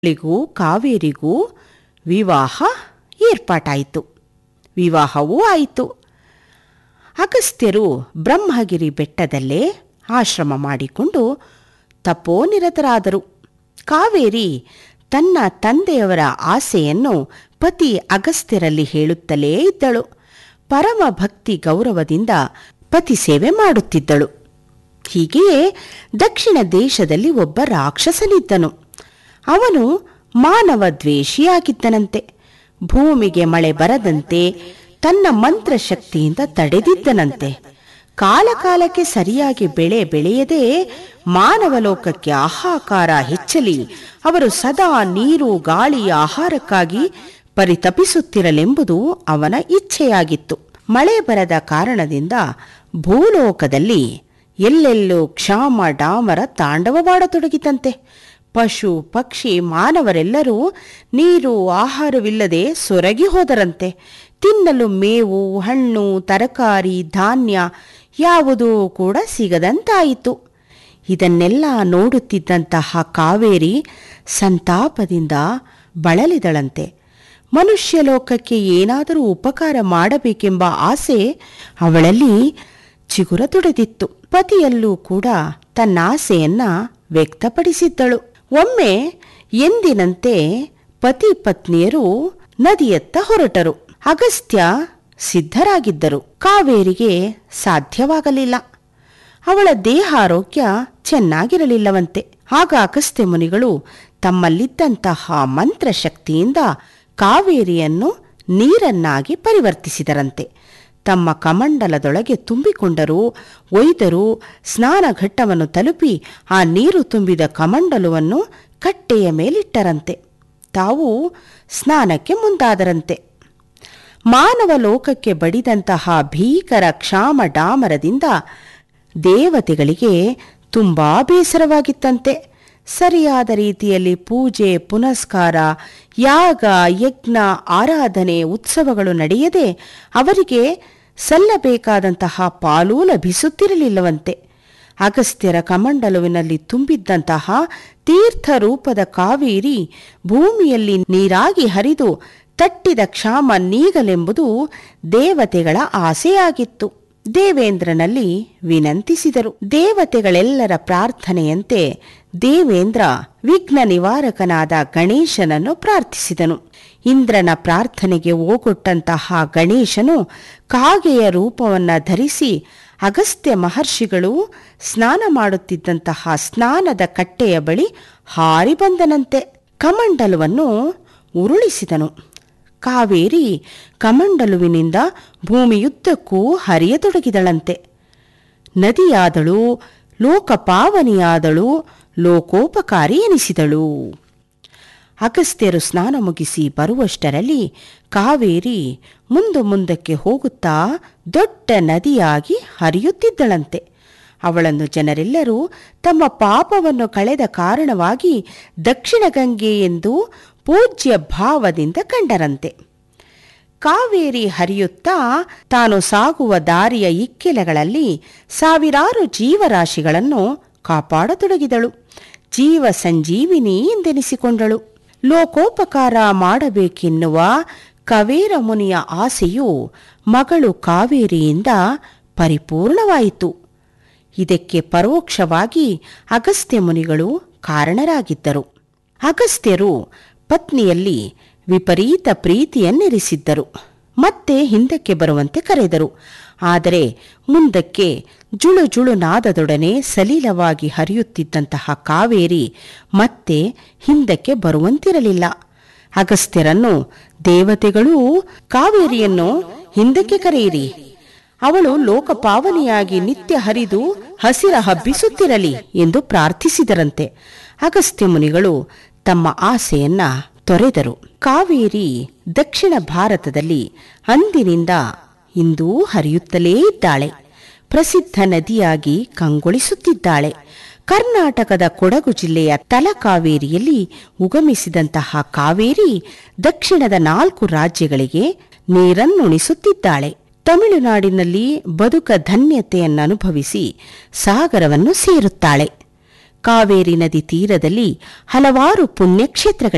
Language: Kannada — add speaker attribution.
Speaker 1: ಳಿಗೂ ಕಾವೇರಿಗೂ ವಿವಾಹ ಏರ್ಪಾಟಾಯಿತು ವಿವಾಹವೂ ಆಯಿತು ಅಗಸ್ತ್ಯರು ಬ್ರಹ್ಮಗಿರಿ ಬೆಟ್ಟದಲ್ಲೇ ಆಶ್ರಮ ಮಾಡಿಕೊಂಡು ತಪೋನಿರತರಾದರು ಕಾವೇರಿ ತನ್ನ ತಂದೆಯವರ ಆಸೆಯನ್ನು ಪತಿ ಅಗಸ್ತ್ಯರಲ್ಲಿ ಹೇಳುತ್ತಲೇ ಇದ್ದಳು ಪರಮ ಭಕ್ತಿ ಗೌರವದಿಂದ ಪತಿ ಸೇವೆ ಮಾಡುತ್ತಿದ್ದಳು ಹೀಗೆಯೇ ದಕ್ಷಿಣ ದೇಶದಲ್ಲಿ ಒಬ್ಬ ರಾಕ್ಷಸನಿದ್ದನು ಅವನು ಮಾನವ ದ್ವೇಷಿಯಾಗಿದ್ದನಂತೆ ಭೂಮಿಗೆ ಮಳೆ ಬರದಂತೆ ತನ್ನ ಮಂತ್ರಶಕ್ತಿಯಿಂದ ತಡೆದಿದ್ದನಂತೆ ಕಾಲಕಾಲಕ್ಕೆ ಸರಿಯಾಗಿ ಬೆಳೆ ಬೆಳೆಯದೆ ಮಾನವ ಲೋಕಕ್ಕೆ ಆಹಾಕಾರ ಹೆಚ್ಚಲಿ ಅವರು ಸದಾ ನೀರು ಗಾಳಿ ಆಹಾರಕ್ಕಾಗಿ ಪರಿತಪಿಸುತ್ತಿರಲೆಂಬುದು ಅವನ ಇಚ್ಛೆಯಾಗಿತ್ತು ಮಳೆ ಬರದ ಕಾರಣದಿಂದ ಭೂಲೋಕದಲ್ಲಿ ಎಲ್ಲೆಲ್ಲೂ ಕ್ಷಾಮ ಡಾಮರ ತಾಂಡವವಾಡತೊಡಗಿತಂತೆ ಪಶು ಪಕ್ಷಿ ಮಾನವರೆಲ್ಲರೂ ನೀರು ಆಹಾರವಿಲ್ಲದೆ ಸೊರಗಿ ಹೋದರಂತೆ ತಿನ್ನಲು ಮೇವು ಹಣ್ಣು ತರಕಾರಿ ಧಾನ್ಯ ಯಾವುದೂ ಕೂಡ ಸಿಗದಂತಾಯಿತು ಇದನ್ನೆಲ್ಲ ನೋಡುತ್ತಿದ್ದಂತಹ ಕಾವೇರಿ ಸಂತಾಪದಿಂದ ಬಳಲಿದಳಂತೆ ಮನುಷ್ಯ ಲೋಕಕ್ಕೆ ಏನಾದರೂ ಉಪಕಾರ ಮಾಡಬೇಕೆಂಬ ಆಸೆ ಅವಳಲ್ಲಿ ಚಿಗುರತೊಡೆದಿತ್ತು ಪತಿಯಲ್ಲೂ ಕೂಡ ತನ್ನ ಆಸೆಯನ್ನ ವ್ಯಕ್ತಪಡಿಸಿದ್ದಳು ಒಮ್ಮೆ ಎಂದಿನಂತೆ ಪತಿ ಪತ್ನಿಯರು ನದಿಯತ್ತ ಹೊರಟರು ಅಗಸ್ತ್ಯ ಸಿದ್ಧರಾಗಿದ್ದರು ಕಾವೇರಿಗೆ ಸಾಧ್ಯವಾಗಲಿಲ್ಲ ಅವಳ ದೇಹಾರೋಗ್ಯ ಚೆನ್ನಾಗಿರಲಿಲ್ಲವಂತೆ ಆಗ ಅಗಸ್ತ್ಯ ಮುನಿಗಳು ತಮ್ಮಲ್ಲಿದ್ದಂತಹ ಮಂತ್ರಶಕ್ತಿಯಿಂದ ಕಾವೇರಿಯನ್ನು ನೀರನ್ನಾಗಿ ಪರಿವರ್ತಿಸಿದರಂತೆ ತಮ್ಮ ಕಮಂಡಲದೊಳಗೆ ತುಂಬಿಕೊಂಡರು ಒಯ್ದರು ಸ್ನಾನಘಟ್ಟವನ್ನು ತಲುಪಿ ಆ ನೀರು ತುಂಬಿದ ಕಮಂಡಲವನ್ನು ಕಟ್ಟೆಯ ಮೇಲಿಟ್ಟರಂತೆ ತಾವು ಸ್ನಾನಕ್ಕೆ ಮುಂದಾದರಂತೆ ಮಾನವ ಲೋಕಕ್ಕೆ ಬಡಿದಂತಹ ಭೀಕರ ಕ್ಷಾಮ ಡಾಮರದಿಂದ ದೇವತೆಗಳಿಗೆ ತುಂಬಾ ಬೇಸರವಾಗಿತ್ತಂತೆ ಸರಿಯಾದ ರೀತಿಯಲ್ಲಿ ಪೂಜೆ ಪುನಸ್ಕಾರ ಯಾಗ ಯಜ್ಞ ಆರಾಧನೆ ಉತ್ಸವಗಳು ನಡೆಯದೆ ಅವರಿಗೆ ಸಲ್ಲಬೇಕಾದಂತಹ ಪಾಲು ಲಭಿಸುತ್ತಿರಲಿಲ್ಲವಂತೆ ಅಗಸ್ತ್ಯರ ಕಮಂಡಲುವಿನಲ್ಲಿ ತುಂಬಿದ್ದಂತಹ ತೀರ್ಥ ರೂಪದ ಕಾವೇರಿ ಭೂಮಿಯಲ್ಲಿ ನೀರಾಗಿ ಹರಿದು ತಟ್ಟಿದ ಕ್ಷಾಮ ನೀಗಲೆಂಬುದು ದೇವತೆಗಳ ಆಸೆಯಾಗಿತ್ತು ದೇವೇಂದ್ರನಲ್ಲಿ ವಿನಂತಿಸಿದರು ದೇವತೆಗಳೆಲ್ಲರ ಪ್ರಾರ್ಥನೆಯಂತೆ ದೇವೇಂದ್ರ ವಿಘ್ನ ನಿವಾರಕನಾದ ಗಣೇಶನನ್ನು ಪ್ರಾರ್ಥಿಸಿದನು ಇಂದ್ರನ ಪ್ರಾರ್ಥನೆಗೆ ಓಗೊಟ್ಟಂತಹ ಗಣೇಶನು ಕಾಗೆಯ ರೂಪವನ್ನ ಧರಿಸಿ ಅಗಸ್ತ್ಯ ಮಹರ್ಷಿಗಳು ಸ್ನಾನ ಮಾಡುತ್ತಿದ್ದಂತಹ ಸ್ನಾನದ ಕಟ್ಟೆಯ ಬಳಿ ಹಾರಿ ಬಂದನಂತೆ ಕಮಂಡಲವನ್ನು ಉರುಳಿಸಿದನು ಕಾವೇರಿ ಕಮಂಡಲುವಿನಿಂದ ಭೂಮಿಯುದ್ದಕ್ಕೂ ಹರಿಯತೊಡಗಿದಳಂತೆ ನದಿಯಾದಳು ಲೋಕಪಾವನಿಯಾದಳು ಲೋಕೋಪಕಾರಿ ಎನಿಸಿದಳು ಅಗಸ್ತ್ಯರು ಸ್ನಾನ ಮುಗಿಸಿ ಬರುವಷ್ಟರಲ್ಲಿ ಕಾವೇರಿ ಮುಂದು ಮುಂದಕ್ಕೆ ಹೋಗುತ್ತಾ ದೊಡ್ಡ ನದಿಯಾಗಿ ಹರಿಯುತ್ತಿದ್ದಳಂತೆ ಅವಳನ್ನು ಜನರೆಲ್ಲರೂ ತಮ್ಮ ಪಾಪವನ್ನು ಕಳೆದ ಕಾರಣವಾಗಿ ದಕ್ಷಿಣ ಗಂಗೆ ಎಂದು ಪೂಜ್ಯ ಭಾವದಿಂದ ಕಂಡರಂತೆ ಕಾವೇರಿ ಹರಿಯುತ್ತಾ ತಾನು ಸಾಗುವ ದಾರಿಯ ಇಕ್ಕೆಲೆಗಳಲ್ಲಿ ಸಾವಿರಾರು ಜೀವರಾಶಿಗಳನ್ನು ಕಾಪಾಡತೊಡಗಿದಳು ಜೀವ ಸಂಜೀವಿನಿ ಎಂದೆನಿಸಿಕೊಂಡಳು ಲೋಕೋಪಕಾರ ಮಾಡಬೇಕೆನ್ನುವ ಕವೇರ ಮುನಿಯ ಆಸೆಯು ಮಗಳು ಕಾವೇರಿಯಿಂದ ಪರಿಪೂರ್ಣವಾಯಿತು ಇದಕ್ಕೆ ಪರೋಕ್ಷವಾಗಿ ಅಗಸ್ತ್ಯ ಮುನಿಗಳು ಕಾರಣರಾಗಿದ್ದರು ಅಗಸ್ತ್ಯರು ಪತ್ನಿಯಲ್ಲಿ ವಿಪರೀತ ಪ್ರೀತಿಯನ್ನಿರಿಸಿದ್ದರು ಮತ್ತೆ ಹಿಂದಕ್ಕೆ ಬರುವಂತೆ ಕರೆದರು ಆದರೆ ಮುಂದಕ್ಕೆ ಜುಳು ಜುಳು ನಾದದೊಡನೆ ಸಲೀಲವಾಗಿ ಹರಿಯುತ್ತಿದ್ದಂತಹ ಕಾವೇರಿ ಮತ್ತೆ ಹಿಂದಕ್ಕೆ ಬರುವಂತಿರಲಿಲ್ಲ ಅಗಸ್ತ್ಯರನ್ನು ದೇವತೆಗಳೂ ಕಾವೇರಿಯನ್ನು ಹಿಂದಕ್ಕೆ ಕರೆಯಿರಿ ಅವಳು ಲೋಕಪಾವನಿಯಾಗಿ ನಿತ್ಯ ಹರಿದು ಹಸಿರ ಹಬ್ಬಿಸುತ್ತಿರಲಿ ಎಂದು ಪ್ರಾರ್ಥಿಸಿದರಂತೆ ಅಗಸ್ತ್ಯ ಮುನಿಗಳು ತಮ್ಮ ಆಸೆಯನ್ನ ತೊರೆದರು ಕಾವೇರಿ ದಕ್ಷಿಣ ಭಾರತದಲ್ಲಿ ಅಂದಿನಿಂದ ಇಂದೂ ಹರಿಯುತ್ತಲೇ ಇದ್ದಾಳೆ ಪ್ರಸಿದ್ಧ ನದಿಯಾಗಿ ಕಂಗೊಳಿಸುತ್ತಿದ್ದಾಳೆ ಕರ್ನಾಟಕದ ಕೊಡಗು ಜಿಲ್ಲೆಯ ತಲಕಾವೇರಿಯಲ್ಲಿ ಉಗಮಿಸಿದಂತಹ ಕಾವೇರಿ ದಕ್ಷಿಣದ ನಾಲ್ಕು ರಾಜ್ಯಗಳಿಗೆ ನೀರನ್ನುಣಿಸುತ್ತಿದ್ದಾಳೆ ತಮಿಳುನಾಡಿನಲ್ಲಿ ಬದುಕ ಧನ್ಯತೆಯನ್ನನುಭವಿಸಿ ಸಾಗರವನ್ನು ಸೇರುತ್ತಾಳೆ ಕಾವೇರಿ ನದಿ ತೀರದಲ್ಲಿ ಹಲವಾರು ಪುಣ್ಯಕ್ಷೇತ್ರಗಳಿವೆ